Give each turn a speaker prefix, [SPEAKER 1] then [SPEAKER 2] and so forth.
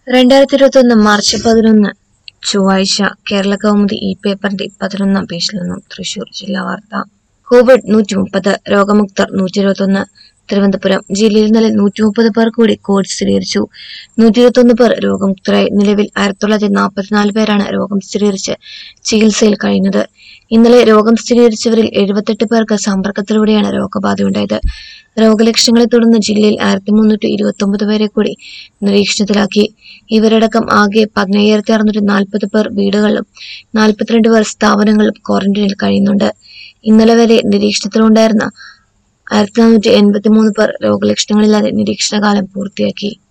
[SPEAKER 1] രണ്ടായിരത്തി ഇരുപത്തി ഒന്ന് മാർച്ച് പതിനൊന്ന് ചൊവ്വാഴ്ച കേരള കൗമുദി ഈ പേപ്പറിന്റെ പതിനൊന്നാം പേജിൽ നിന്നും തൃശൂർ ജില്ലാ വാർത്ത കോവിഡ് നൂറ്റി മുപ്പത് രോഗമുക്തർ നൂറ്റി ഇരുപത്തൊന്ന് തിരുവനന്തപുരം ജില്ലയിൽ ഇന്നലെ നൂറ്റി മുപ്പത് പേർ കൂടി കോവിഡ് സ്ഥിരീകരിച്ചു നൂറ്റി ഇരുപത്തൊന്ന് പേർ രോഗമുക്തരായി നിലവിൽ ആയിരത്തി തൊള്ളായിരത്തി നാൽപ്പത്തിനാല് പേരാണ് രോഗം സ്ഥിരീകരിച്ച് ചികിത്സയിൽ കഴിയുന്നത് ഇന്നലെ രോഗം സ്ഥിരീകരിച്ചവരിൽ എഴുപത്തെട്ട് പേർക്ക് സമ്പർക്കത്തിലൂടെയാണ് രോഗബാധയുണ്ടായത് രോഗലക്ഷണങ്ങളെ തുടർന്ന് ജില്ലയിൽ ആയിരത്തി മുന്നൂറ്റി ഇരുപത്തി ഒമ്പത് പേരെ കൂടി നിരീക്ഷണത്തിലാക്കി ഇവരടക്കം ആകെ പതിനയ്യായിരത്തി അറുന്നൂറ്റി നാൽപ്പത് പേർ വീടുകളിലും നാൽപ്പത്തിരണ്ട് പേർ സ്ഥാപനങ്ങളിലും ക്വാറന്റൈനിൽ കഴിയുന്നുണ്ട് ഇന്നലെ വരെ നിരീക്ഷണത്തിലുണ്ടായിരുന്ന ആയിരത്തി നാനൂറ്റി എൺപത്തി മൂന്ന് പേർ രോഗലക്ഷണങ്ങളില്ലാതെ നിരീക്ഷണകാലം പൂർത്തിയാക്കി